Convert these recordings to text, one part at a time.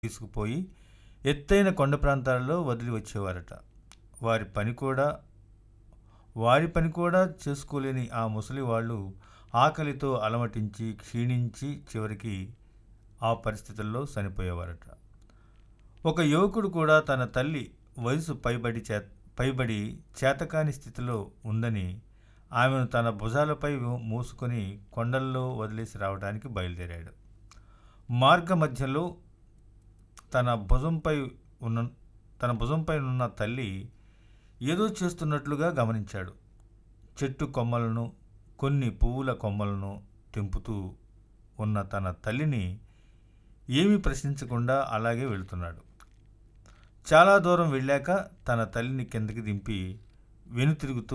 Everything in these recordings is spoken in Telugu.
తీసుకుపోయి ఎత్తైన కొండ ప్రాంతాలలో వదిలి వచ్చేవారట వారి పని కూడా వారి పని కూడా చేసుకోలేని ఆ ముసలి వాళ్ళు ఆకలితో అలమటించి క్షీణించి చివరికి ఆ పరిస్థితుల్లో చనిపోయేవారట ఒక యువకుడు కూడా తన తల్లి వయసు పైబడి చే పైబడి చేతకాని స్థితిలో ఉందని ఆమెను తన భుజాలపై మూసుకొని కొండల్లో వదిలేసి రావడానికి బయలుదేరాడు మార్గ మధ్యలో తన భుజంపై ఉన్న తన భుజంపై ఉన్న తల్లి ఏదో చేస్తున్నట్లుగా గమనించాడు చెట్టు కొమ్మలను కొన్ని పువ్వుల కొమ్మలను తెంపుతూ ఉన్న తన తల్లిని ఏమీ ప్రశ్నించకుండా అలాగే వెళుతున్నాడు చాలా దూరం వెళ్ళాక తన తల్లిని కిందకి దింపి వెనుతిరుగుతూ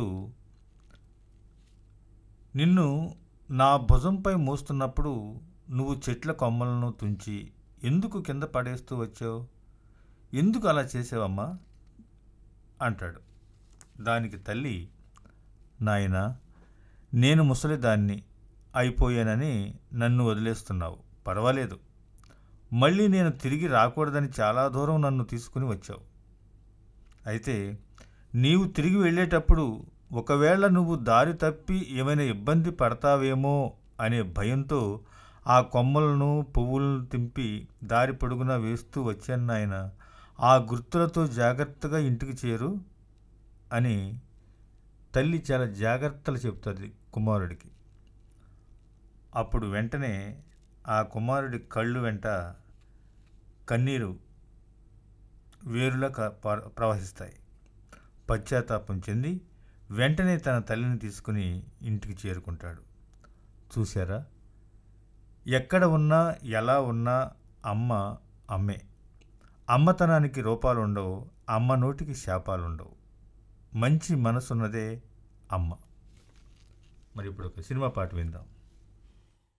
నిన్ను నా భుజంపై మోస్తున్నప్పుడు నువ్వు చెట్ల కొమ్మలను తుంచి ఎందుకు కింద పడేస్తూ వచ్చావు ఎందుకు అలా చేసావమ్మా అంటాడు దానికి తల్లి నాయనా నేను ముసలిదాన్ని అయిపోయానని నన్ను వదిలేస్తున్నావు పర్వాలేదు మళ్ళీ నేను తిరిగి రాకూడదని చాలా దూరం నన్ను తీసుకుని వచ్చావు అయితే నీవు తిరిగి వెళ్ళేటప్పుడు ఒకవేళ నువ్వు దారి తప్పి ఏమైనా ఇబ్బంది పడతావేమో అనే భయంతో ఆ కొమ్మలను పువ్వులను తింపి దారి పొడుగునా వేస్తూ వచ్చాను నాయన ఆ గుర్తులతో జాగ్రత్తగా ఇంటికి చేరు అని తల్లి చాలా జాగ్రత్తలు చెప్తుంది కుమారుడికి అప్పుడు వెంటనే ఆ కుమారుడి కళ్ళు వెంట కన్నీరు వేరులా క- ప- ప్రవహిస్తాయి పశ్చాత్తాపం చెంది వెంటనే తన తల్లిని తీసుకుని ఇంటికి చేరుకుంటాడు చూశారా ఎక్కడ ఉన్నా ఎలా ఉన్నా అమ్మ అమ్మే అమ్మతనానికి రూపాలు ఉండవు అమ్మ నోటికి శాపాలు ఉండవు మంచి మనసున్నదే అమ్మ మరి ఇప్పుడు ఒక సినిమా పాట విందాం